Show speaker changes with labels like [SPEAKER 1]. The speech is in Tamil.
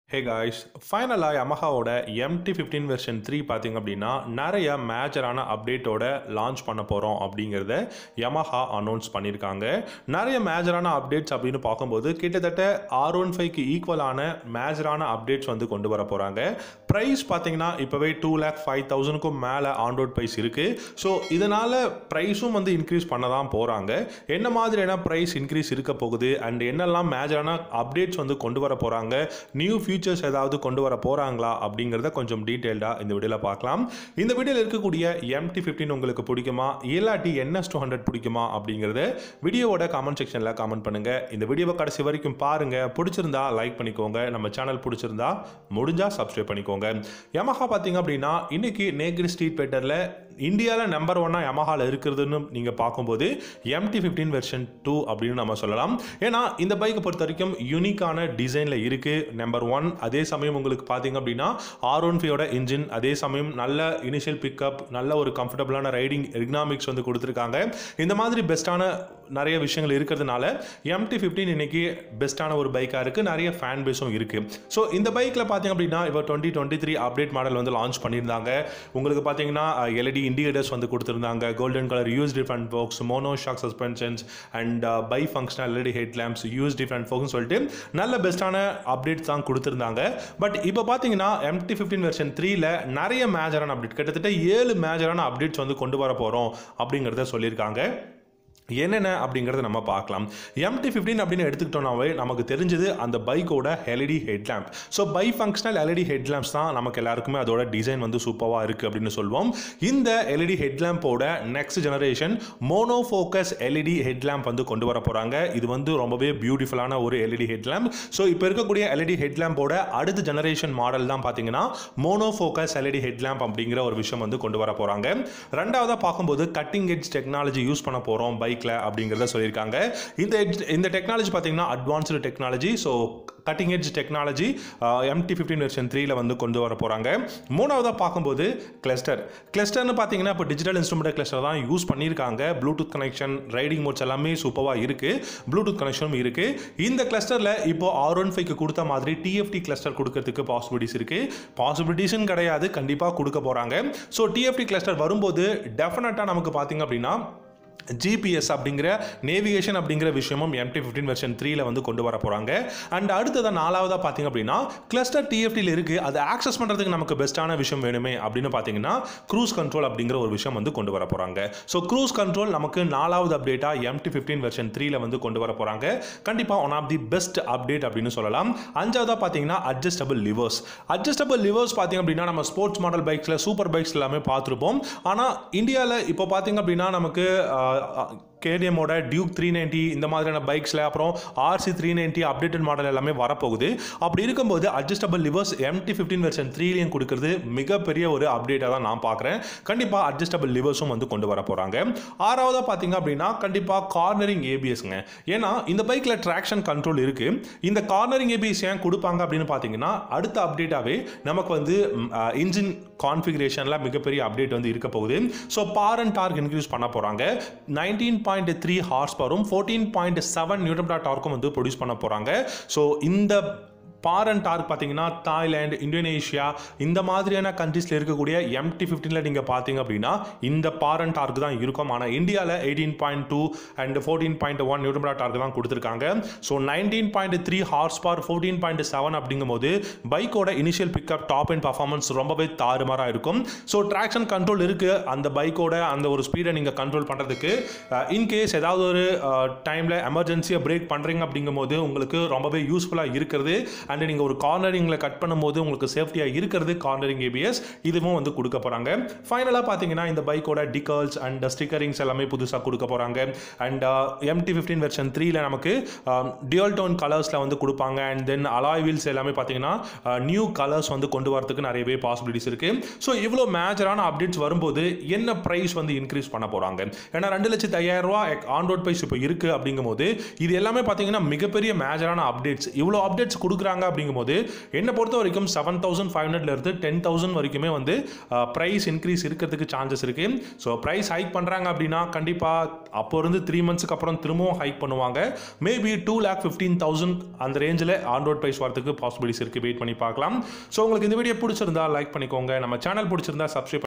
[SPEAKER 1] ஹே காய்ஸ் ஃபைனலாக யமஹாவோட எம்டி ஃபிஃப்டீன் வெர்ஷன் த்ரீ பார்த்தீங்க அப்படின்னா நிறைய மேஜரான அப்டேட்டோட லான்ச் பண்ண போகிறோம் அப்படிங்கிறத யமஹா அனௌன்ஸ் பண்ணியிருக்காங்க நிறைய மேஜரான அப்டேட்ஸ் அப்படின்னு பார்க்கும்போது கிட்டத்தட்ட ஆர் ஒன் ஃபைவ்க்கு ஈக்குவலான மேஜரான அப்டேட்ஸ் வந்து கொண்டு வர போகிறாங்க ப்ரைஸ் பார்த்தீங்கன்னா இப்போவே டூ லேக் ஃபைவ் தௌசண்ட்க்கும் மேலே ஆன் ரோட் ப்ரைஸ் இருக்குது ஸோ இதனால் ப்ரைஸும் வந்து இன்க்ரீஸ் பண்ண தான் போகிறாங்க என்ன மாதிரியான ப்ரைஸ் இன்க்ரீஸ் இருக்க போகுது அண்ட் என்னெல்லாம் மேஜரான அப்டேட்ஸ் வந்து கொண்டு வர போகிறாங்க நியூ ஃபியூச்சர்ஸ் ஏதாவது கொண்டு வர போகிறாங்களா அப்படிங்கிறத கொஞ்சம் டீட்டெயில்டாக இந்த வீடியோவில் பார்க்கலாம் இந்த வீடியோவில் இருக்கக்கூடிய எம்டி ஃபிஃப்டின் உங்களுக்கு பிடிக்குமா இல்லாட்டி என்எஸ் டூ ஹண்ட்ரட் பிடிக்குமா அப்படிங்கிறத வீடியோவோட கமெண்ட் செக்ஷனில் கமெண்ட் பண்ணுங்கள் இந்த வீடியோவை கடைசி வரைக்கும் பாருங்கள் பிடிச்சிருந்தா லைக் பண்ணிக்கோங்க நம்ம சேனல் பிடிச்சிருந்தா முடிஞ்சால் சப்ஸ்கிரைப் பண்ணிக்கோங்க யமஹா பார்த்தீங்க அப்படின்னா இன்னைக்கு நேக்ரி ஸ்ட்ரீட் பெட்டரில் இந்தியாவில் நம்பர் ஒன்னாக யமஹாவில் இருக்கிறதுன்னு நீங்கள் பார்க்கும்போது எம்டி ஃபிஃப்டீன் வெர்ஷன் டூ அப்படின்னு நம்ம சொல்லலாம் ஏன்னா இந்த பைக்கை பொறுத்த வரைக்கும் யூனிக்கான டிசைனில் இருக்குது நம்பர் ஒன் அதே சமயம் உங்களுக்கு பார்த்தீங்க அப்படின்னா ஆர் ஒன் ஃபைவோட இன்ஜின் அதே சமயம் நல்ல இனிஷியல் பிக்கப் நல்ல ஒரு கம்ஃபர்டபுளான ரைடிங் எர்கனாமிக்ஸ் வந்து கொடுத்துருக்காங்க இந்த மாதிரி பெஸ்ட்டான நிறைய விஷயங்கள் இருக்கிறதுனால எம்டி ஃபிஃப்டீன் இன்னைக்கு பெஸ்ட்டான ஒரு பைக்காக இருக்குது நிறைய ஃபேன் பேஸும் இருக்குது ஸோ இந்த பைக்கில் பார்த்தீங்க அப்படின்னா இப்போ twenty twenty three update model வந்து லான்ச் பண்ணியிருந்தாங்க உங்களுக்கு பார்த்தீங்கன்னா எல்இடி இண்டிகேட்டர்ஸ் வந்து கொடுத்துருந்தாங்க golden colour use different forks mono shock suspensions and bi functional LED head lamps use different ஃபோக்ஸ்னு சொல்லிட்டு நல்ல பெஸ்ட்டான அப்டேட்ஸ் தான் கொடுத்துருந்தாங்க பட் இப்போ பார்த்தீங்கன்னா எம்டி ஃபிஃப்டின் வெர்ஷன் த்ரீல நிறைய மேஜரான அப்டேட் கிட்டத்தட்ட ஏழு மேஜரான அப்டேட்ஸ் வந்து கொண்டு வர போகிறோம் அப்படிங்கிறத சொல்லியிருக்காங்க என்னென்ன அப்படிங்கிறத நம்ம பார்க்கலாம் எம்டி ஃபிஃப்டின் அப்படின்னு எடுத்துக்கிட்டோம்னாவே நமக்கு தெரிஞ்சது அந்த பைக்கோட எல்இடி ஹெட்லாம்ப் so bi functional LED headlamps தான் நமக்கு எல்லாருக்குமே அதோட டிசைன் வந்து சூப்பராக இருக்குது அப்படின்னு சொல்லுவோம் இந்த எல்இடி ஹெட்லாம்போட next generation mono focus LED headlamp வந்து கொண்டு வர போகிறாங்க இது வந்து ரொம்பவே பியூட்டிஃபுல்லான ஒரு எல்இடி ஹெட்லாம்ப் ஸோ இப்போ இருக்கக்கூடிய எல்இடி ஹெட்லாம்போட அடுத்த ஜெனரேஷன் மாடல் தான் பார்த்தீங்கன்னா மோனோ ஃபோக்கஸ் எல்இடி ஹெட்லாம்ப் அப்படிங்கிற ஒரு விஷயம் வந்து கொண்டு வர போகிறாங்க ரெண்டாவதாக பார்க்கும்போது கட்டிங் எட்ஜ் டெக்னாலஜி யூஸ் பண்ண போகிறோம் பைக் பைக்கில் அப்படிங்கிறத சொல்லியிருக்காங்க இந்த இந்த டெக்னாலஜி பார்த்தீங்கன்னா advanced technology so cutting edge technology MT fifteen version த்ரீல வந்து கொண்டு வர போகிறாங்க மூணாவதாக பார்க்கும்போது கிளஸ்டர் கிளஸ்டர்னு பார்த்தீங்கன்னா இப்போ டிஜிட்டல் இன்ஸ்ட்ருமெண்ட் கிளஸ்டர் தான் யூஸ் பண்ணியிருக்காங்க ப்ளூடூத் கனெக்ஷன் ரைடிங் மோட்ஸ் எல்லாமே சூப்பராக இருக்குது ப்ளூடூத் கனெக்ஷனும் இருக்குது இந்த கிளஸ்டரில் இப்போ ஆர் ஒன் ஃபைவ்க்கு கொடுத்த மாதிரி டிஎஃப்டி கிளஸ்டர் கொடுக்கறதுக்கு பாசிபிலிட்டிஸ் இருக்குது பாசிபிலிட்டிஸும் கிடையாது கண்டிப்பாக கொடுக்க போகிறாங்க ஸோ டிஎஃப்டி கிளஸ்டர் வரும்போது டெஃபினட்டாக நமக்கு பார்த்தீங்க அப்படின்னா ஜிபிஎஸ் அப்படிங்கிற நேவிகேஷன் அப்படிங்கிற விஷயமும் எம்டி ஃபிஃப்டின் வெர்ஷன் த்ரீல வந்து கொண்டு வர போகிறாங்க அண்ட் அடுத்ததாக நாலாவதாக பார்த்தீங்க அப்படின்னா கிளஸ்டர் டிஎஃப்டியில் இருக்குது அதை ஆக்சஸ் பண்ணுறதுக்கு நமக்கு பெஸ்ட்டான விஷயம் வேணுமே அப்படின்னு பார்த்தீங்கன்னா க்ரூஸ் கண்ட்ரோல் அப்படிங்கிற ஒரு விஷயம் வந்து கொண்டு வர போகிறாங்க ஸோ க்ரூஸ் கண்ட்ரோல் நமக்கு நாலாவது அப்டேட்டாக எம்டி ஃபிஃப்டின் வெர்ஷன் த்ரீல வந்து கொண்டு வர போகிறாங்க கண்டிப்பாக one of the best update அப்படின்னு சொல்லலாம் அஞ்சாவதாக பார்த்தீங்கன்னா அட்ஜஸ்டபிள் லிவர்ஸ் அட்ஜஸ்டபிள் லிவர்ஸ் பார்த்தீங்க அப்படின்னா நம்ம ஸ்போர்ட்ஸ் மாடல் பைக்ஸில் சூப்பர் பைக்ஸ் எல்லாமே பார்த்துருப்போம் ஆனால் இந்தியாவில் இப்போ பார்த்தீங்க அப்படின்னா நமக்கு கேடிஎம்மோட டியூக் த்ரீ நைன்ட்டி இந்த மாதிரியான பைக்ஸில் அப்புறம் RC three ninety updated model எல்லாமே வரப்போகுது அப்படி இருக்கும்போது adjustable levers MT fifteen version த்ரீலையும் கொடுக்குறது மிகப்பெரிய ஒரு அப்டேட்டாக தான் நான் பார்க்குறேன் கண்டிப்பாக அட்ஜஸ்டபிள் லிவர்ஸும் வந்து கொண்டு வர போகிறாங்க ஆறாவதாக பார்த்தீங்க அப்படின்னா கண்டிப்பாக கார்னரிங் ஏபிஎஸ்ங்க ஏன்னா இந்த பைக்கில் ட்ராக்ஷன் கண்ட்ரோல் இருக்குது இந்த கார்னரிங் ஏபிஎஸ் ஏன் கொடுப்பாங்க அப்படின்னு பார்த்தீங்கன்னா அடுத்த அப்டேட்டாகவே நமக்கு வந்து இன்ஜின் கான்ஃபிகரேஷனில் மிகப்பெரிய அப்டேட் வந்து இருக்க போகுது so power and torque increase பண்ண போகிறாங்க நைன்டீன் பாயிண்ட் த்ரீ ஹார்ஸ் பவரும் ஃபோர்டீன் பாயிண்ட் செவன் நியூட்டன் டார்க்கும் வந்து ப்ரொடியூஸ் பண்ண போகிறாங்க ஸோ இந்த பார் அண்ட் டார்க் பார்த்தீங்கன்னா தாய்லாந்து இந்தோனேஷியா இந்த மாதிரியான கண்ட்ரீஸில் இருக்கக்கூடிய எம்டி ஃபிஃப்டீனில் நீங்கள் பார்த்தீங்க அப்படின்னா இந்த பார் அண்ட் டார்க் தான் இருக்கும் ஆனால் இந்தியாவில் eighteen point two and fourteen point one newton torque தான் கொடுத்துருக்காங்க so nineteen point three horse power fourteen point seven அப்படிங்கும்போது பைக்கோட initial pickup top and performance ரொம்பவே தாறுமாறாக இருக்கும் ஸோ ட்ராக்ஷன் கண்ட்ரோல் இருக்குது அந்த பைக்கோட அந்த ஒரு ஸ்பீடை நீங்கள் கண்ட்ரோல் பண்ணுறதுக்கு இன்கேஸ் ஏதாவது ஒரு டைமில் எமர்ஜென்சியாக பிரேக் பண்ணுறீங்க அப்படிங்கும்போது உங்களுக்கு ரொம்பவே யூஸ்ஃபுல்லாக இருக்கிறது அண்ட் நீங்கள் ஒரு கார்னரிங்கில் கட் பண்ணும்போது உங்களுக்கு சேஃப்டியாக இருக்கிறது கார்னரிங் ஏபிஎஸ் இதுவும் வந்து கொடுக்க போகிறாங்க ஃபைனலாக பார்த்தீங்கன்னா இந்த பைக்கோட டிகல்ஸ் அண்ட் ஸ்டிக்கரிங்ஸ் எல்லாமே புதுசாக கொடுக்க போகிறாங்க அண்ட் எம்டி ஃபிஃப்டின் வெர்ஷன் த்ரீல நமக்கு டியூல் டோன் கலர்ஸில் வந்து கொடுப்பாங்க அண்ட் தென் அலாய் வீல்ஸ் எல்லாமே பார்த்தீங்கன்னா நியூ கலர்ஸ் வந்து கொண்டு வரதுக்கு நிறையவே பாசிபிலிட்டிஸ் இருக்குது ஸோ இவ்வளோ மேஜரான அப்டேட்ஸ் வரும்போது என்ன ப்ரைஸ் வந்து இன்க்ரீஸ் பண்ண போகிறாங்க ஏன்னா ரெண்டு லட்சத்து ஐயாயிரம் ரூபா ஆன் ரோட் ப்ரைஸ் இப்போ இருக்குது அப்படிங்கும்போது இது எல்லாமே பார்த்தீங்கன்னா மிகப்பெரிய மேஜரான அப்டேட்ஸ் இவ்வளோ அப்டேட்ஸ் கொடுக்குறாங்க பண்ணுறாங்க அப்படிங்கும்போது என்னை பொறுத்த வரைக்கும் செவன் தௌசண்ட் ஃபைவ் ஹண்ட்ரட்லேருந்து டென் தௌசண்ட் வரைக்குமே வந்து ப்ரைஸ் இன்க்ரீஸ் இருக்கிறதுக்கு சான்சஸ் இருக்குது ஸோ ப்ரைஸ் ஹைக் பண்ணுறாங்க அப்படின்னா கண்டிப்பாக அப்போ இருந்து த்ரீ மந்த்ஸ்க்கு அப்புறம் திரும்பவும் ஹைக் பண்ணுவாங்க maybe two lakh fifteen thousand அந்த ரேஞ்சில் ஆண்ட்ராய்ட் ப்ரைஸ் வரதுக்கு பாசிபிலிட்டிஸ் இருக்குது வெயிட் பண்ணி பார்க்கலாம் ஸோ உங்களுக்கு இந்த வீடியோ பிடிச்சிருந்தா லைக் பண்ணிக்கோங்க நம்ம சேனல் பிடிச்சிருந்தா சப்ஸ்கிரைப்